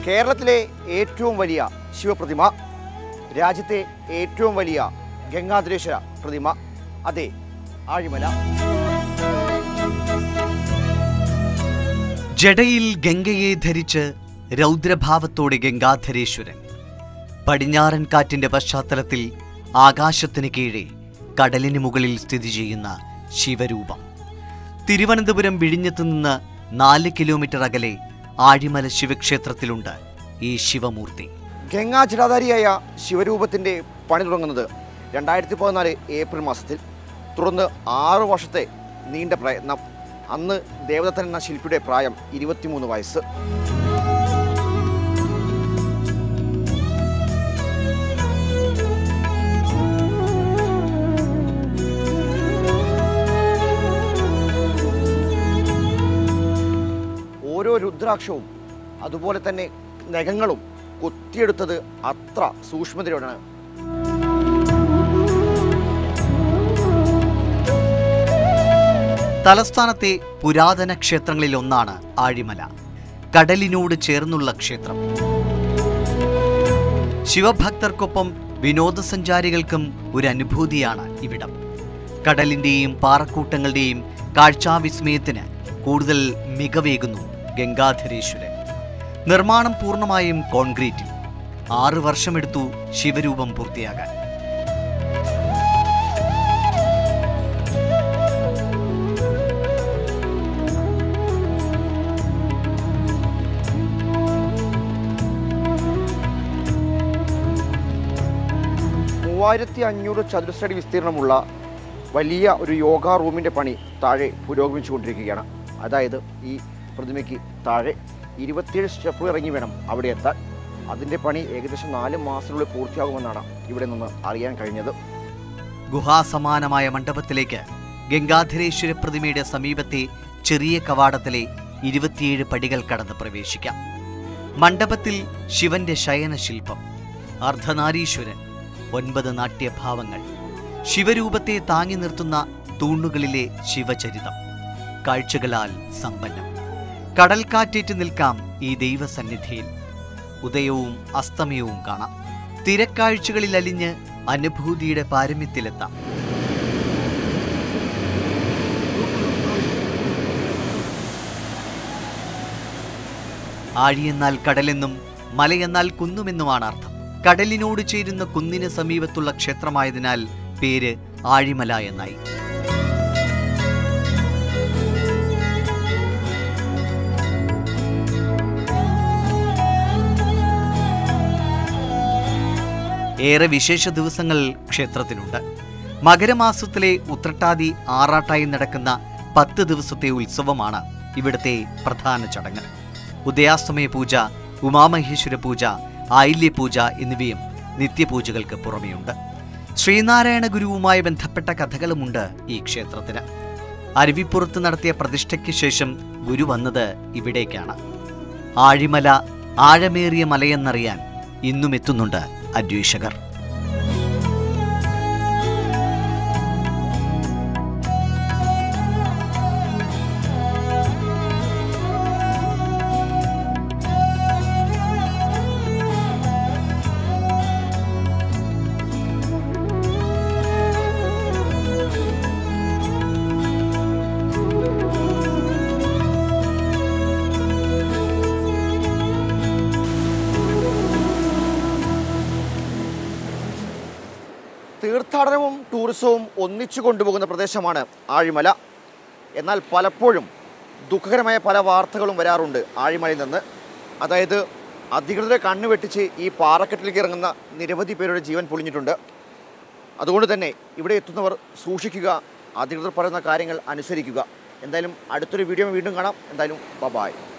കേരളത്തിലെ ഏറ്റവും വലിയ ശിവപ്രതിമ രാജ്യത്തെ ഏറ്റവും വലിയ ഗംഗാധരേശ്വര പ്രതിമ അതെ ആഴിമല ജടയിൽ ഗംഗയെ ധരിച്ച് രൗദ്രഭാവത്തോടെ ഗംഗാധരേശ്വരൻ പടിഞ്ഞാറൻ കാറ്റിന്റെ പശ്ചാത്തലത്തിൽ ആകാശത്തിന് കീഴെ കടലിന് മുകളിൽ സ്ഥിതി ചെയ്യുന്ന ശിവരൂപം തിരുവനന്തപുരം വിഴിഞ്ഞത്തു നിന്ന് നാല് കിലോമീറ്റർ അകലെ ആഴിമല ശിവക്ഷേത്രത്തിലുണ്ട് ഈ ശിവമൂർത്തി ഗംഗാ ജടാധാരിയായ ശിവരൂപത്തിൻ്റെ പണി തുടങ്ങുന്നത് രണ്ടായിരത്തി പതിനാല് ഏപ്രിൽ മാസത്തിൽ തുടർന്ന് ആറു വർഷത്തെ നീണ്ട പ്രയത്നം അന്ന് ദേവദത്തൻ എന്ന ശില്പിയുടെ പ്രായം ഇരുപത്തിമൂന്ന് വയസ്സ് ഓരോ രുദ്രാക്ഷവും അതുപോലെ തന്നെ നഖങ്ങളും കൊത്തിയെടുത്തത് അത്ര സൂക്ഷ്മതയോടാണ് തലസ്ഥാനത്തെ പുരാതന ക്ഷേത്രങ്ങളിൽ ഒന്നാണ് ആഴിമല കടലിനോട് ചേർന്നുള്ള ക്ഷേത്രം ശിവഭക്തർക്കൊപ്പം വിനോദസഞ്ചാരികൾക്കും ഒരു അനുഭൂതിയാണ് ഇവിടം കടലിന്റെയും പാറക്കൂട്ടങ്ങളുടെയും കാഴ്ചാവിസ്മയത്തിന് കൂടുതൽ മികവേകുന്നു ഗംഗാധരേശ്വരൻ നിർമ്മാണം പൂർണ്ണമായും കോൺക്രീറ്റിൽ ആറ് വർഷമെടുത്തു ശിവരൂപം പൂർത്തിയാകാൻ മൂവായിരത്തി അഞ്ഞൂറ് ചതുരശ്രടി വിസ്തീർണമുള്ള വലിയ ഒരു യോഗ റൂമിൻ്റെ പണി താഴെ പുരോഗമിച്ചുകൊണ്ടിരിക്കുകയാണ് അതായത് ഈ പ്രതിമയ്ക്ക് താഴെ ഇരുപത്തിയേഴ് സ്റ്റെപ്പ് ഇറങ്ങി വേണം അവിടെ എത്താൻ അതിൻ്റെ പണി ഏകദേശം നാല് മാസത്തിനുള്ളിൽ പൂർത്തിയാകുമെന്നാണ് ഇവിടെ നിന്ന് അറിയാൻ കഴിഞ്ഞത് ഗുഹാസമാനമായ മണ്ഡപത്തിലേക്ക് ഗംഗാധരേശ്വര പ്രതിമയുടെ സമീപത്തെ ചെറിയ കവാടത്തിലെ ഇരുപത്തിയേഴ് പടികൾ കടന്ന് പ്രവേശിക്കാം മണ്ഡപത്തിൽ ശിവന്റെ ശയനശില്പം അർദ്ധനാരീശ്വരൻ ഒൻപത് നാട്യഭാവങ്ങൾ ശിവരൂപത്തെ താങ്ങി നിർത്തുന്ന തൂണുകളിലെ ശിവചരിതം കാഴ്ചകളാൽ സമ്പന്നം കടൽക്കാറ്റേറ്റ് നിൽക്കാം ഈ ദൈവസന്നിധിയിൽ ഉദയവും അസ്തമയവും കാണാം തിരക്കാഴ്ചകളിൽ അലിഞ്ഞ് അനുഭൂതിയുടെ പാരമ്യത്തിലെത്താം ആഴിയെന്നാൽ കടലെന്നും മലയെന്നാൽ കുന്നുമെന്നുമാണ് അർത്ഥം കടലിനോട് ചേരുന്ന കുന്നിന് സമീപത്തുള്ള ക്ഷേത്രമായതിനാൽ പേര് ആഴിമല എന്നായി ഏറെ വിശേഷ ദിവസങ്ങൾ ക്ഷേത്രത്തിനുണ്ട് മകരമാസത്തിലെ ഉത്രട്ടാതി ആറാട്ടായി നടക്കുന്ന പത്ത് ദിവസത്തെ ഉത്സവമാണ് ഇവിടുത്തെ പ്രധാന ചടങ്ങ് ഉദയാസ്തമയ പൂജ ഉമാമഹേശ്വര പൂജ ആയില്യ പൂജ എന്നിവയും നിത്യപൂജകൾക്ക് പുറമെയുണ്ട് ശ്രീനാരായണ ഗുരുവുമായി ബന്ധപ്പെട്ട കഥകളുമുണ്ട് ഈ ക്ഷേത്രത്തിന് അരുവിപ്പുറത്ത് നടത്തിയ പ്രതിഷ്ഠയ്ക്ക് ശേഷം ഗുരു വന്നത് ഇവിടേക്കാണ് ആഴിമല ആഴമേറിയ മലയെന്നറിയാൻ ഇന്നും എത്തുന്നുണ്ട് അന്വേഷകർ തീർത്ഥാടനവും ടൂറിസവും ഒന്നിച്ചു കൊണ്ടുപോകുന്ന പ്രദേശമാണ് ആഴിമല എന്നാൽ പലപ്പോഴും ദുഃഖകരമായ പല വാർത്തകളും വരാറുണ്ട് ആഴിമലയിൽ നിന്ന് അതായത് അധികൃതരെ കണ്ണുവെട്ടിച്ച് ഈ പാറക്കെട്ടിലേക്ക് ഇറങ്ങുന്ന നിരവധി പേരുടെ ജീവൻ പൊളിഞ്ഞിട്ടുണ്ട് അതുകൊണ്ട് തന്നെ ഇവിടെ എത്തുന്നവർ സൂക്ഷിക്കുക അധികൃതർ പറയുന്ന കാര്യങ്ങൾ അനുസരിക്കുക എന്തായാലും അടുത്തൊരു വീഡിയോ വീണ്ടും കാണാം എന്തായാലും ബബായ്